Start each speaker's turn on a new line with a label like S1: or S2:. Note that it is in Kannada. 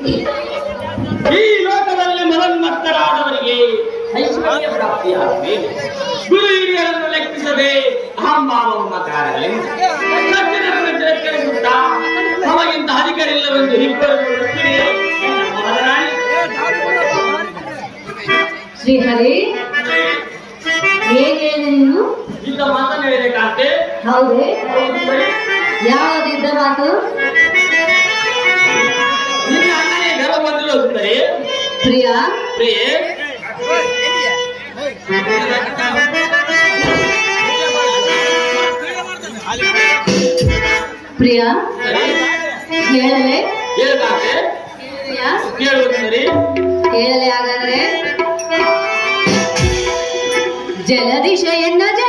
S1: ಈ ಲೋಕದಲ್ಲಿ ಮನೋನ್ಮತ್ತರಾದವರಿಗೆ ಐಶ್ವರ್ಯ ಪ್ರಾಪ್ತಿಯಾಗಬೇಕು ಗುರು ಹಿರಿಯರನ್ನು ಲೆಕ್ಕಿಸದೆ ಅಹಂಭಾವ ಮಕಾರಗಳಿಂದ ಸಜ್ಜನರನ್ನು ತಿರಸ್ಕರಿಸುತ್ತಾ ತಮಗಿಂತ ಅಧಿಕರಿಲ್ಲವೆಂದು ಇಬ್ಬರು ಮಹಾರಾಣಿ
S2: ಶ್ರೀಹರಿ ಹೇಗೆ ನೀನು
S1: ಇಂಥ ಮಾತನ್ನು ಹೇಳಬೇಕಾದ್ರೆ
S2: ಹೌದೇ
S1: ಹೌದು ಸರಿ.
S2: ಯಾವುದಿದ್ದ ಮಾತು
S1: ನಿನ್ನ ಅಣ್ಣನೇ ಗರ್ವ ಬಂದಿಲ್ಲ ಸುಂದರಿ
S2: ಪ್ರಿಯ
S1: ಪ್ರಿಯೆ
S2: ಪ್ರಿಯ
S1: ಸರಿ
S2: ಹೇಳಲೆ
S1: ಹೇಳ್ಕಾದ್ರೆ
S2: ಹೇಳುವೆಯಾ?
S1: ಕೇಳುವುದು ಸರಿ
S2: ಹೇಳಲೆ ಹಾಗಾದ್ರೆ ಜಲದಿಶ ಎನ್ನ ಜ